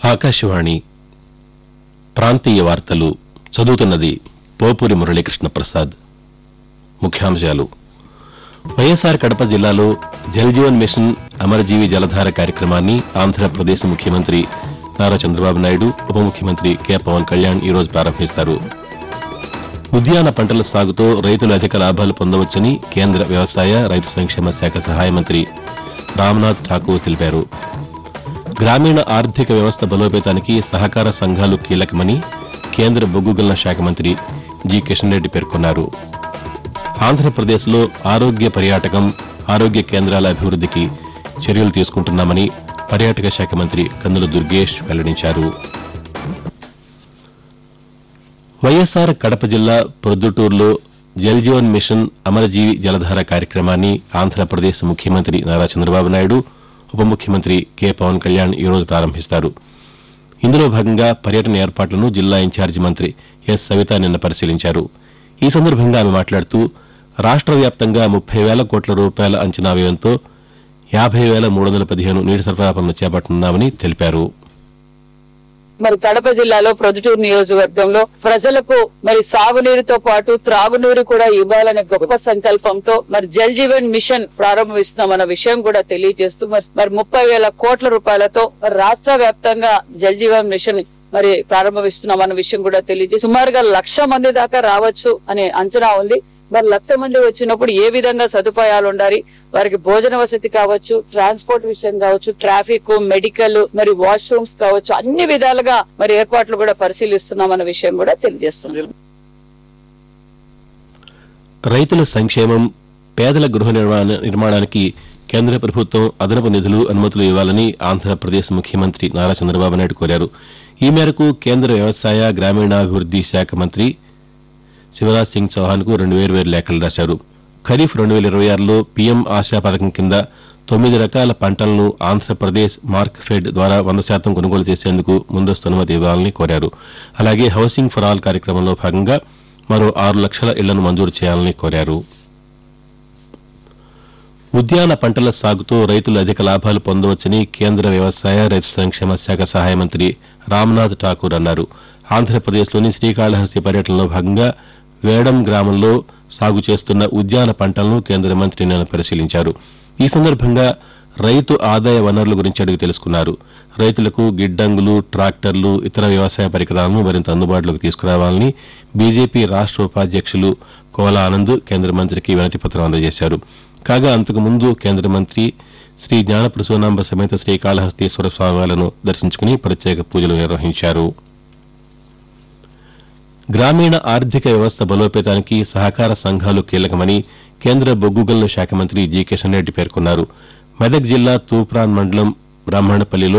ఆకాశవాణి ప్రాంతీయ వార్తలు చదువుతున్నది పోపూరి మురళీకృష్ణ ప్రసాద్ ముఖ్యాంశాలు వైఎస్ఆర్ కడప జిల్లాలో జలజీవన్ మిషన్ అమరజీవి జలధార కార్యక్రమాన్ని ఆంధ్రప్రదేశ్ ముఖ్యమంత్రి నారా చంద్రబాబు నాయుడు ఉప ముఖ్యమంత్రి కె పవన్ కళ్యాణ్ ఈరోజు ప్రారంభిస్తారు ఉద్యాన పంటల సాగుతో రైతులు అధిక లాభాలు పొందవచ్చని కేంద్ర వ్యవసాయ రైతు సంక్షేమ శాఖ సహాయ మంత్రి రామ్నాథ్ ఠాకూర్ తెలిపారు గ్రామీణ ఆర్థిక వ్యవస్థ బలోపేతానికి సహకార సంఘాలు కీలకమని కేంద్ర బొగ్గు గనుల శాఖ మంత్రి జి కిషన్ రెడ్డి పేర్కొన్నారు ఆంధ్రప్రదేశ్లో ఆరోగ్య పర్యాటకం ఆరోగ్య కేంద్రాల అభివృద్దికి చర్యలు తీసుకుంటున్నామని పర్యాటక శాఖ మంత్రి కందుల దుర్గేష్ వెల్లడించారు వైఎస్ఆర్ కడప జిల్లా ప్రొద్దుటూరులో జలజీవన్ మిషన్ అమరజీవి జలధార కార్యక్రమాన్ని ఆంధ్రప్రదేశ్ ముఖ్యమంత్రి నారా చంద్రబాబు నాయుడు ఉప ముఖ్యమంత్రి కె పవన్ కళ్యాణ్ ఈరోజు ప్రారంభిస్తారు ఇందులో భాగంగా పర్యటన ఏర్పాట్లను జిల్లా ఇన్ఛార్జి మంత్రి ఎస్ సవిత నిన్న పరిశీలించారు ఈ సందర్భంగా ఆమె మాట్లాడుతూ రాష్ట్ర వ్యాప్తంగా ముప్పై వేల కోట్ల రూపాయల అంచనా వ్యయంతో యాభై వేల మూడు వందల పదిహేను నీటి సరఫరా పనులు చేపట్టనున్నామని తెలిపారు మరి కడప జిల్లాలో ప్రొద్దుటూరు నియోజకవర్గంలో ప్రజలకు మరి సాగునీరుతో పాటు త్రాగునీరు కూడా ఇవ్వాలనే గొప్ప సంకల్పంతో మరి జల్ జీవన్ మిషన్ ప్రారంభిస్తున్నామన్న విషయం కూడా తెలియజేస్తూ మరి మరి ముప్పై వేల కోట్ల రూపాయలతో మరి రాష్ట్ర వ్యాప్తంగా జల్ జీవన్ మిషన్ మరి ప్రారంభిస్తున్నామన్న విషయం కూడా తెలియజేసి సుమారుగా లక్ష మంది దాకా రావచ్చు అనే అంచనా ఉంది మరి లక్ష మంది వచ్చినప్పుడు ఏ విధంగా సదుపాయాలు ఉండాలి వారికి భోజన వసతి కావచ్చు ట్రాన్స్పోర్ట్ విషయం కావచ్చు ట్రాఫిక్ మెడికల్ మరి వాష్రూమ్స్ కావచ్చు అన్ని విధాలుగా మరి ఏర్పాట్లు కూడా పరిశీలిస్తున్నామన్న విషయం కూడా తెలియజేస్తుంది రైతుల సంక్షేమం పేదల గృహ నిర్మాణ నిర్మాణానికి కేంద్ర ప్రభుత్వం అదనపు నిధులు అనుమతులు ఇవ్వాలని ఆంధ్రప్రదేశ్ ముఖ్యమంత్రి నారా చంద్రబాబు నాయుడు కోరారు ఈ మేరకు కేంద్ర వ్యవసాయ గ్రామీణాభివృద్ది శాఖ మంత్రి శివరాజ్ సింగ్ చౌహాన్ కు రెండు వేరు వేరు లేఖలు రాశారు ఖరీఫ్ రెండు వేల ఇరవై ఆరులో పీఎం ఆశా పథకం కింద తొమ్మిది రకాల పంటలను ఆంధ్రప్రదేశ్ మార్క్ ఫెడ్ ద్వారా వంద శాతం కొనుగోలు చేసేందుకు ముందస్తు అనుమతి ఇవ్వాలని కోరారు అలాగే హౌసింగ్ ఫర్ ఆల్ కార్యక్రమంలో భాగంగా మరో ఆరు లక్షల ఇళ్లను మంజూరు చేయాలని కోరారు ఉద్యాన పంటల సాగుతో రైతులు అధిక లాభాలు పొందవచ్చని కేంద్ర వ్యవసాయ రైతు సంక్షేమ శాఖ సహాయ మంత్రి రామ్నాథ్ ఠాకూర్ అన్నారు ఆంధ్రప్రదేశ్లోని శ్రీకాళహస్తి పర్యటనలో భాగంగా వేడం గ్రామంలో సాగు చేస్తున్న ఉద్యాన పంటలను కేంద్ర మంత్రి నిన్న పరిశీలించారు ఈ సందర్భంగా రైతు ఆదాయ వనరుల గురించి అడిగి తెలుసుకున్నారు రైతులకు గిడ్డంగులు ట్రాక్టర్లు ఇతర వ్యవసాయ పరికరాలను మరింత అందుబాటులోకి తీసుకురావాలని బీజేపీ రాష్ట్ర ఉపాధ్యక్షులు కోలా ఆనంద్ కేంద్ర మంత్రికి వినతిపత్రం అందజేశారు కాగా అంతకుముందు కేంద్ర మంత్రి శ్రీ జ్ఞాన ప్రసూనాంబ సమేత శ్రీకాళహస్తీశ్వర స్వామివార్లను దర్శించుకుని ప్రత్యేక పూజలు నిర్వహించారు గ్రామీణ ఆర్థిక వ్యవస్థ బలోపేతానికి సహకార సంఘాలు కీలకమని కేంద్ర బొగ్గు గనుల శాఖ మంత్రి జి కిషన్ రెడ్డి పేర్కొన్నారు మెదక్ జిల్లా తూప్రాన్ మండలం బ్రాహ్మణపల్లిలో